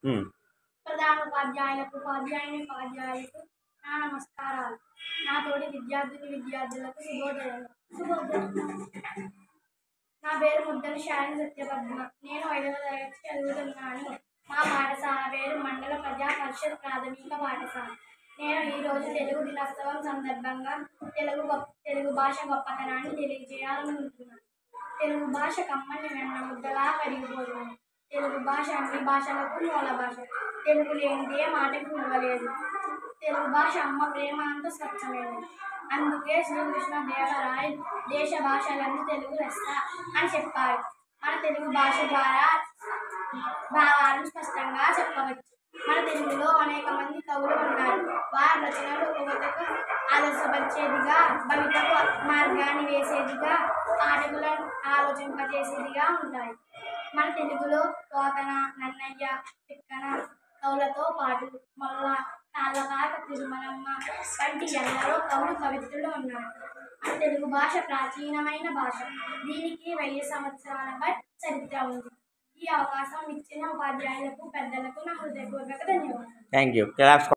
ఉమ్. ప్రధాన ఉపాధ్యాయులకు ఉపాధ్యాయుని ఉపాధ్యాయులకు నా నమస్కారాలు నా తోటి విద్యార్థులు విద్యార్థులకు శుభోదయం శుభోదయం నా పేరు ముద్దల శాలిని సత్యపద్మ నేను ఐదవ తరగతి చదువుతున్నాను మా పాఠశాల పేరు మండల ప్రజా పరిషత్ ప్రాథమిక పాఠశాల నేను ఈరోజు తెలుగు దినోత్సవం సందర్భంగా తెలుగు గొప్ప తెలుగు భాష గొప్పతనాన్ని తెలియజేయాలనుకుంటున్నాను తెలుగు భాష కమ్మని వెన్న ముద్దలా కరిగిపోతుంది తెలుగు భాష అన్ని భాషలకు మూల భాష తెలుగు లేనిదే మాటకు విలువలేదు తెలుగు భాష అమ్మ ప్రేమ అంత స్వచ్ఛమైనది అందుకే శ్రీకృష్ణ దేవరాయ్ దేశ భాషలందు తెలుగు లెస్స అని చెప్పారు మన తెలుగు భాష ద్వారా భావాలను స్పష్టంగా చెప్పవచ్చు మన తెలుగులో అనేక మంది కవులు ఉన్నారు వారి రచనలు యువతకు ఆదర్శపరిచేదిగా భవితకు మార్గాన్ని వేసేదిగా పాఠకులను ఆలోచింపజేసేదిగా ఉంటాయి మన తెలుగులో పోతన నన్నయ్య తిక్కన కవులతో పాటు మల్ల తాళ్ళపాక తిరుమలమ్మ వంటి ఎందరో కవులు కవిత్రులు ఉన్నారు మన తెలుగు భాష ప్రాచీనమైన భాష దీనికి వెయ్యి సంవత్సరాల పై చరిత్ర ఉంది ఈ అవకాశం ఇచ్చిన ఉపాధ్యాయులకు పెద్దలకు నా హృదయపూర్వక ధన్యవాదాలు థ్యాంక్ యూ క్లాప్స్